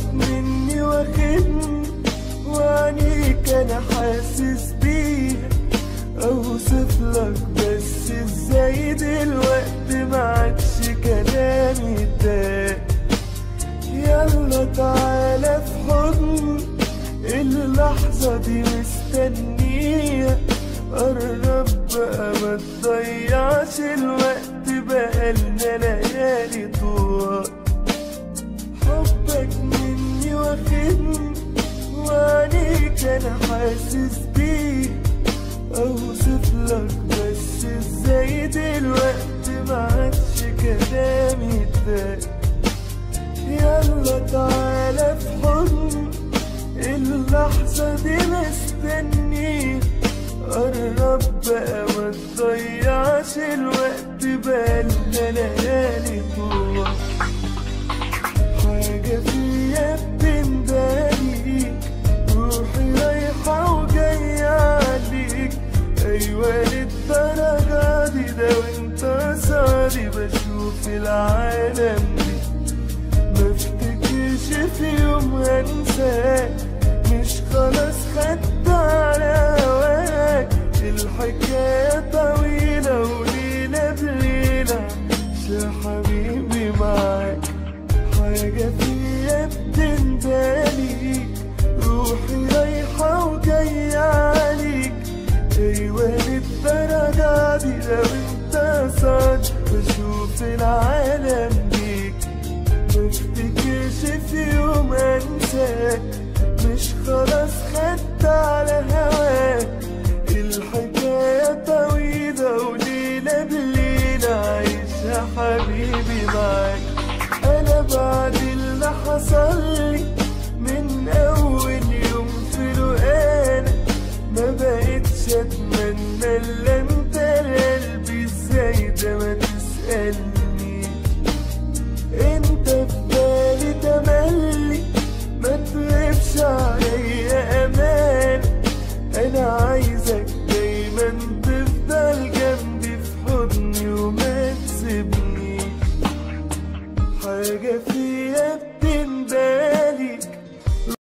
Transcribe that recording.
مني واخدني وعنيك انا حاسس بيها اوصف لك بس ازاي دلوقتي ما عادش كلامي ده يلا تعالى في حضني اللحظة دي مستنية قرب بقى ما تضيعش الوقت بقالنا ليالي طوال حبك مني واخدني وعنيك انا حاسس بيه اوصف لك بس ازاي دلوقتي ما عادش كلامي ده يلا تعالى في حضني اللحظة دي مستنيه قرب بقى ما تضيعش الوقت بقالنا ليالي طول حاجة فيا بتنداليك روحي رايحة وجاية عليك أيوة للدرجة دي ده وانت صادي بشوف العالم دي مفتكرش في يوم هنساك مش خلاص خدت على هواك الحكاية طويلة وليلة بليلة يا حبيبي معاك حاجة فيا بتنداليك روحي رايحة وجاية عليك أيوة للدرجة دي لو انت صاد بشوف العالم بيك مفتكرش في يوم انساك مش خلاص خدت على هواك الحكاية طويلة وليلة بليلة عايشة حبيبي معاك أنا بعد اللي حصل لي من أول يوم في رؤانا ما بقتش أتمنى اللي